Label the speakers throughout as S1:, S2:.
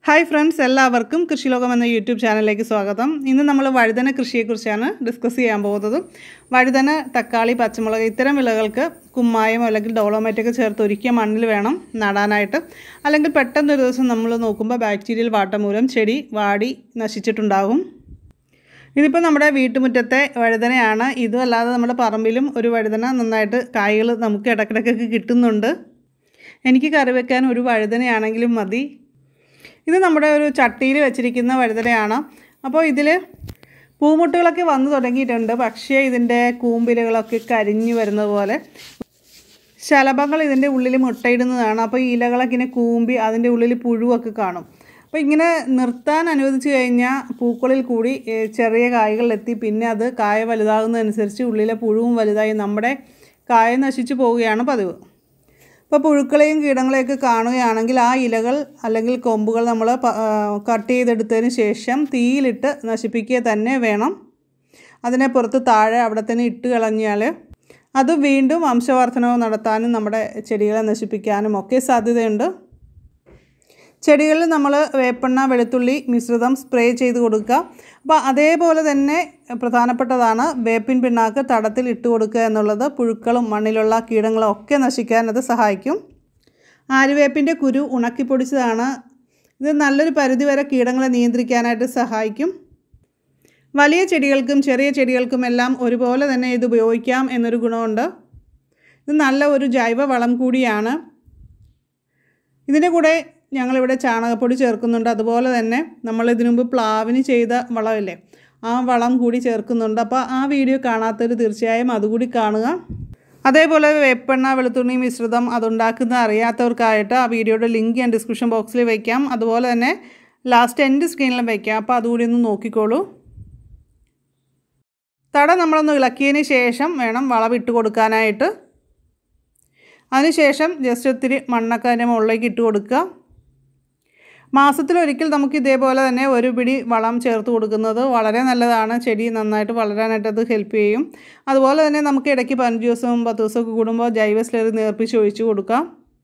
S1: hi friends എല്ലാവർക്കും കൃഷിലോകം എന്ന YouTube ചാനലിലേക്ക് സ്വാഗതം ഇന്ന് നമ്മൾ വഴുതന കൃഷിയെക്കുറിച്ചാണ് ഡിസ്കസ് ചെയ്യാൻ പോകുന്നത് വഴുതന തക്കാളി പച്ചമുളക് ഇത്തരം വിളകൾക്ക് കുമ്മായം അല്ലെങ്കിൽ ഡോളോമൈറ്റ് ഒക്കെ ചേർത്ത് ഒരുക്കിയ മണ്ണിൽ വേണം നടാനായിട്ട് അല്ലെങ്കിൽ പെട്ടെന്ന് ഒരു ദിവസം നമ്മൾ നോക്കുമ്പോൾ ബാക്ടീരിയൽ വാട്ടം മൂലം ചെടി വാടി നശിച്ചിട്ടുണ്ടാകും ഇതിപ്പോൾ നമ്മുടെ വീട്ടുമുറ്റത്തെ വഴുതനയാണ് ഇതും അല്ലാതെ നമ്മുടെ പറമ്പിലും ഒരു വഴുതന നന്നായിട്ട് കായ്കൾ നമുക്ക് ഇടയ്ക്കിടയ്ക്കൊക്കെ കിട്ടുന്നുണ്ട് എനിക്ക് കറി വെക്കാൻ ഒരു വഴുതനയാണെങ്കിലും മതി ഇത് നമ്മുടെ ഒരു ചട്ടിയിൽ വെച്ചിരിക്കുന്ന വഴുതനയാണ് അപ്പോൾ ഇതിൽ പൂമുട്ടുകളൊക്കെ വന്നു തുടങ്ങിയിട്ടുണ്ട് പക്ഷേ ഇതിൻ്റെ കൂമ്പിലുകളൊക്കെ കരിഞ്ഞു വരുന്നത് പോലെ ശലഭങ്ങൾ ഇതിൻ്റെ ഉള്ളിൽ മുട്ടയിടുന്നതാണ് അപ്പോൾ ഈ ഇലകളൊക്കെ ഇങ്ങനെ കൂമ്പി അതിൻ്റെ ഉള്ളിൽ പുഴുവൊക്കെ കാണും അപ്പോൾ ഇങ്ങനെ നിർത്താൻ അനുവദിച്ചു കഴിഞ്ഞാൽ പൂക്കളിൽ കൂടി ഏ, ചെറിയ കായകളിലെത്തി പിന്നെ അത് കായ വലുതാകുന്നതനുസരിച്ച് ഉള്ളിലെ പുഴുവും വലുതായി നമ്മുടെ കായ നശിച്ചു പോവുകയാണ് പതിവ് ഇപ്പോൾ പുഴുക്കളെയും കീടങ്ങളെയൊക്കെ കാണുകയാണെങ്കിൽ ആ ഇലകൾ അല്ലെങ്കിൽ കൊമ്പുകൾ നമ്മൾ പ- ആ, കട്ട് ചെയ്തെടുത്തതിന് ശേഷം തീയിലിട്ട് നശിപ്പിക്കുക തന്നെ വേണം അതിനെ പുറത്ത് താഴെ അവിടെ തന്നെ ഇട്ട് കളഞ്ഞാൽ അത് വീണ്ടും വംശവർദ്ധനവ് നടത്താനും നമ്മുടെ ചെടികളെ നശിപ്പിക്കാനും ഒക്കെ സാധ്യതയുണ്ട് ചെടികളിൽ നമ്മൾ വേപ്പെണ്ണ വെളുത്തുള്ളി മിശ്രിതം സ്പ്രേ ചെയ്ത് കൊടുക്കുക അപ്പോൾ അതേപോലെ തന്നെ പ്രധാനപ്പെട്ടതാണ് വേപ്പിൻ പിണ്ണാക്ക് തടത്തിൽ ഇട്ട് കൊടുക്കുക എന്നുള്ളത് പുഴുക്കളും മണ്ണിലുള്ള കീടങ്ങളും ഒക്കെ നശിക്കാൻ അത് സഹായിക്കും ആര്യവേപ്പിൻ്റെ കുരു ഉണക്കിപ്പൊടിച്ചതാണ് ഇത് നല്ലൊരു പരിധിവരെ കീടങ്ങളെ നിയന്ത്രിക്കാനായിട്ട് സഹായിക്കും വലിയ ചെടികൾക്കും ചെറിയ ചെടികൾക്കും എല്ലാം ഒരുപോലെ തന്നെ ഇത് ഉപയോഗിക്കാം എന്നൊരു ഗുണമുണ്ട് ഇത് നല്ല ഒരു ജൈവ വളം കൂടിയാണ് ഇതിൻ്റെ കൂടെ ഞങ്ങളിവിടെ ചാണകപ്പൊടി ചേർക്കുന്നുണ്ട് അതുപോലെ തന്നെ നമ്മൾ ഇതിനു മുമ്പ് പ്ലാവിന് ചെയ്ത വളമില്ലേ ആ വളം കൂടി ചേർക്കുന്നുണ്ട് അപ്പോൾ ആ വീഡിയോ കാണാത്തവർ തീർച്ചയായും അതുകൂടി കാണുക അതേപോലെ വേപ്പെണ്ണ വെളുത്തുള്ളി മിശ്രിതം അതുണ്ടാക്കുന്ന അറിയാത്തവർക്കായിട്ട് ആ വീഡിയോയുടെ ലിങ്ക് ഞാൻ ഡിസ്ക്രിപ്ഷൻ ബോക്സിൽ വയ്ക്കാം അതുപോലെ തന്നെ ലാസ്റ്റ് എൻ്റെ സ്ക്രീനിലും വയ്ക്കാം അപ്പോൾ അതുകൂടി ഒന്ന് നോക്കിക്കോളൂ തട നമ്മളൊന്ന് ഇളക്കിയതിന് ശേഷം വേണം വളമിട്ട് കൊടുക്കാനായിട്ട് അതിനുശേഷം ജസ്റ്റ് ഒത്തിരി മണ്ണൊക്കെ അതിൻ്റെ മുകളിലേക്ക് ഇട്ട് കൊടുക്കുക മാസത്തിലൊരിക്കൽ നമുക്ക് ഇതേപോലെ തന്നെ ഒരു പിടി വളം ചേർത്ത് കൊടുക്കുന്നത് വളരെ നല്ലതാണ് ചെടി നന്നായിട്ട് വളരാനായിട്ട് അത് ഹെൽപ്പ് ചെയ്യും അതുപോലെ തന്നെ നമുക്ക് ഇടയ്ക്ക് പതിനഞ്ച് ദിവസവും പത്ത് ദിവസമൊക്കെ കൂടുമ്പോൾ ജൈവ സ്ലറി നേർപ്പിച്ച് ഒഴിച്ച് കൊടുക്കാം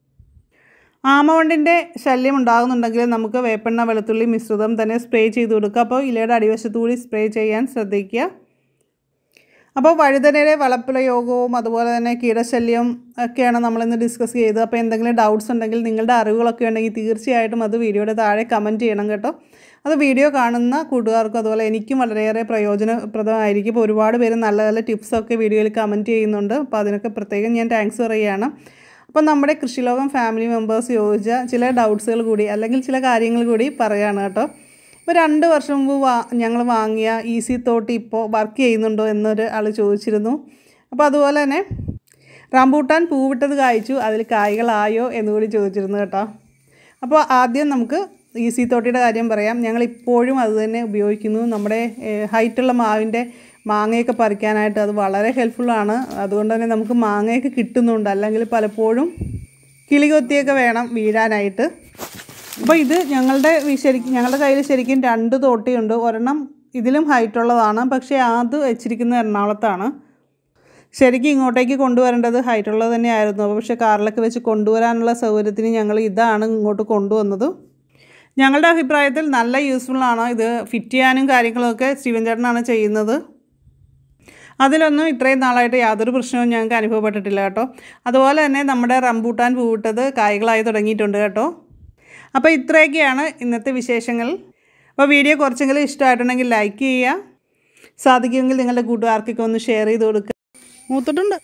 S1: ആമവണ്ടിൻ്റെ ശല്യം ഉണ്ടാകുന്നുണ്ടെങ്കിൽ നമുക്ക് വേപ്പെണ്ണ വെളുത്തുള്ളി മിശ്രിതം തന്നെ സ്പ്രേ ചെയ്ത് കൊടുക്കുക അപ്പോൾ ഇലയുടെ അടിവശത്തു കൂടി സ്പ്രേ ചെയ്യാൻ ശ്രദ്ധിക്കുക അപ്പോൾ വഴുതനയുടെ വളപ്രയോഗവും അതുപോലെ തന്നെ കീടശല്യം ഒക്കെയാണ് നമ്മളിന്ന് ഡിസ്കസ് ചെയ്തത് അപ്പോൾ എന്തെങ്കിലും ഡൗട്ട്സ് ഉണ്ടെങ്കിൽ നിങ്ങളുടെ അറിവുകളൊക്കെ ഉണ്ടെങ്കിൽ തീർച്ചയായിട്ടും അത് വീഡിയോയുടെ താഴെ കമൻറ്റ് ചെയ്യണം കേട്ടോ അത് വീഡിയോ കാണുന്ന കൂട്ടുകാർക്കും അതുപോലെ എനിക്കും വളരെയേറെ പ്രയോജനപ്രദമായിരിക്കും ഇപ്പോൾ ഒരുപാട് പേര് നല്ല നല്ല ടിപ്സൊക്കെ വീഡിയോയിൽ കമൻറ്റ് ചെയ്യുന്നുണ്ട് അപ്പോൾ അതിനൊക്കെ പ്രത്യേകം ഞാൻ താങ്ക്സ് പറയുകയാണ് അപ്പോൾ നമ്മുടെ കൃഷിലോകം ഫാമിലി മെമ്പേഴ്സ് ചോദിച്ച ചില ഡൗട്ട്സുകൾ കൂടി അല്ലെങ്കിൽ ചില കാര്യങ്ങൾ കൂടി പറയുകയാണ് കേട്ടോ ഇപ്പോൾ രണ്ട് വർഷം മുമ്പ് വാ ഞങ്ങൾ വാങ്ങിയ ഈസി തോട്ടി ഇപ്പോൾ വർക്ക് ചെയ്യുന്നുണ്ടോ എന്നൊരു ആൾ ചോദിച്ചിരുന്നു അപ്പോൾ അതുപോലെ തന്നെ റംബൂട്ടാൻ പൂവിട്ടത് കായ്ച്ചു അതിൽ കായ്കളായോ എന്നുകൂടി ചോദിച്ചിരുന്നു കേട്ടോ അപ്പോൾ ആദ്യം നമുക്ക് ഈസി തോട്ടിയുടെ കാര്യം പറയാം ഞങ്ങൾ ഇപ്പോഴും അത് തന്നെ ഉപയോഗിക്കുന്നു നമ്മുടെ ഏഹ്, ഹൈറ്റുള്ള മാവിൻ്റെ മാങ്ങയൊക്കെ പറിക്കാനായിട്ട് അത് വളരെ ഹെൽപ്ഫുള്ളാണ് അതുകൊണ്ട് തന്നെ നമുക്ക് മാങ്ങയൊക്കെ കിട്ടുന്നുണ്ട് അല്ലെങ്കിൽ പലപ്പോഴും കിളികൊത്തിയൊക്കെ വേണം വീഴാനായിട്ട് അപ്പോൾ ഇത് ഞങ്ങളുടെ വി- ശരിക്കും ഞങ്ങളുടെ കയ്യിൽ ശരിക്കും രണ്ട് തോട്ടിയുണ്ട് ഒരെണ്ണം ഇതിലും ഹൈറ്റ് ഉള്ളതാണ് പക്ഷേ അത് വെച്ചിരിക്കുന്നത് എറണാകുളത്താണ് ശരിക്കും ഇങ്ങോട്ടേക്ക് കൊണ്ടുവരേണ്ടത് ഹൈറ്റ് ഉള്ളത് തന്നെയായിരുന്നു അപ്പോൾ പക്ഷേ കാറിലൊക്കെ വെച്ച് കൊണ്ടുവരാനുള്ള സൗകര്യത്തിന് ഞങ്ങൾ ഇതാണ് ഇങ്ങോട്ട് കൊണ്ടുവന്നത് ഞങ്ങളുടെ അഭിപ്രായത്തിൽ നല്ല യൂസ്ഫുള്ളാണ് ഇത് ഫിറ്റ് ചെയ്യാനും കാര്യങ്ങളൊക്കെ സ്റ്റീവൻ ചേട്ടനാണ് ചെയ്യുന്നത് അതിലൊന്നും ഇത്രയും നാളായിട്ട് യാതൊരു പ്രശ്നവും ഞങ്ങൾക്ക് അനുഭവപ്പെട്ടിട്ടില്ല കേട്ടോ അതുപോലെ തന്നെ നമ്മുടെ റംബൂട്ടാൻ പൂവിട്ടത് കായ്കളായി തുടങ്ങിയിട്ടുണ്ട് കേട്ടോ അപ്പോൾ ഇത്രയൊക്കെയാണ് ഇന്നത്തെ വിശേഷങ്ങൾ അപ്പോൾ വീഡിയോ കുറച്ചെങ്കിലും ഇഷ്ടമായിട്ടുണ്ടെങ്കിൽ ലൈക്ക് ചെയ്യുക സാധിക്കുമെങ്കിൽ നിങ്ങളുടെ കൂട്ടുകാർക്കൊക്കെ ഒന്ന് ഷെയർ ചെയ്ത് കൊടുക്കുക മൂത്തിട്ടുണ്ട്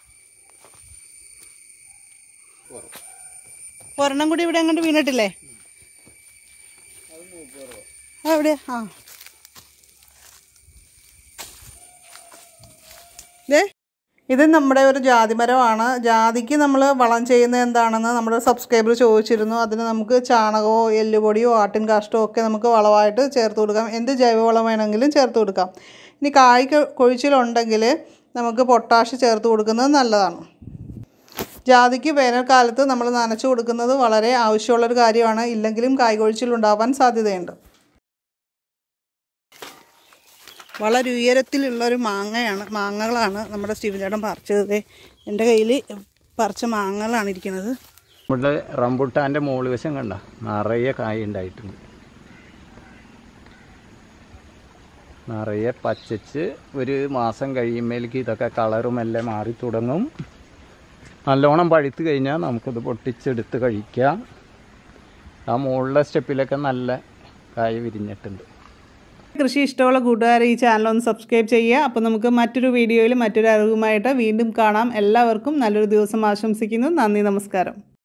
S1: ഒരെണ്ണം കൂടി ഇവിടെ അങ്ങോട്ട് വീണിട്ടില്ലേ ആ എവിടെയാ ആ ദേ ഇത് നമ്മുടെ ഒരു ജാതി മരമാണ് ജാതിക്ക് നമ്മൾ വളം ചെയ്യുന്നത് എന്താണെന്ന് നമ്മുടെ സബ്സ്ക്രൈബർ ചോദിച്ചിരുന്നു അതിന് നമുക്ക് ചാണകമോ എല്ലുപൊടിയോ ആട്ടിൻ കാഷ്ടമോ ഒക്കെ നമുക്ക് വളമായിട്ട് ചേർത്ത് കൊടുക്കാം എന്ത് ജൈവവളം വേണമെങ്കിലും ചേർത്ത് കൊടുക്കാം ഇനി കായ് കൊ- കൊഴിച്ചിലുണ്ടെങ്കിൽ നമുക്ക് പൊട്ടാഷ് ചേർത്ത് കൊടുക്കുന്നത് നല്ലതാണ് ജാതിക്ക് വേനൽക്കാലത്ത് നമ്മൾ നനച്ചു കൊടുക്കുന്നത് വളരെ ആവശ്യമുള്ളൊരു കാര്യമാണ് ഇല്ലെങ്കിലും കായ്കൊഴിച്ചിലുണ്ടാവാൻ സാധ്യതയുണ്ട് വളരെ ഉയരത്തിലുള്ളൊരു മാങ്ങയാണ് മാങ്ങകളാണ് നമ്മുടെ സ്റ്റീവൻ ചേട്ടൻ പറിച്ചത് ദേ എൻ്റെ കയ്യിൽ പറിച്ച മാങ്ങകളാണ് ഇരിക്കുന്നത്
S2: നമ്മുടെ റംബുട്ടാൻ്റെ മുകൾ വശം കണ്ട നിറയെ കായ ഉണ്ടായിട്ടുണ്ട് നിറയെ പച്ചച്ച് ഒരു മാസം കഴിയുമ്പോഴേക്ക് ഇതൊക്കെ കളറും എല്ലാം മാറി തുടങ്ങും നല്ലോണം പഴുത്ത് കഴിഞ്ഞാൽ നമുക്കിത് പൊട്ടിച്ചെടുത്ത് കഴിക്കാം ആ മുകളിലെ സ്റ്റെപ്പിലൊക്കെ നല്ല കായ വിരിഞ്ഞിട്ടുണ്ട്
S1: കൃഷി ഇഷ്ടമുള്ള കൂട്ടുകാർ ഈ ചാനൽ ഒന്ന് സബ്സ്ക്രൈബ് ചെയ്യുക അപ്പോൾ നമുക്ക് മറ്റൊരു വീഡിയോയിൽ മറ്റൊരു അറിവുമായിട്ട് വീണ്ടും കാണാം എല്ലാവർക്കും നല്ലൊരു ദിവസം ആശംസിക്കുന്നു നന്ദി നമസ്കാരം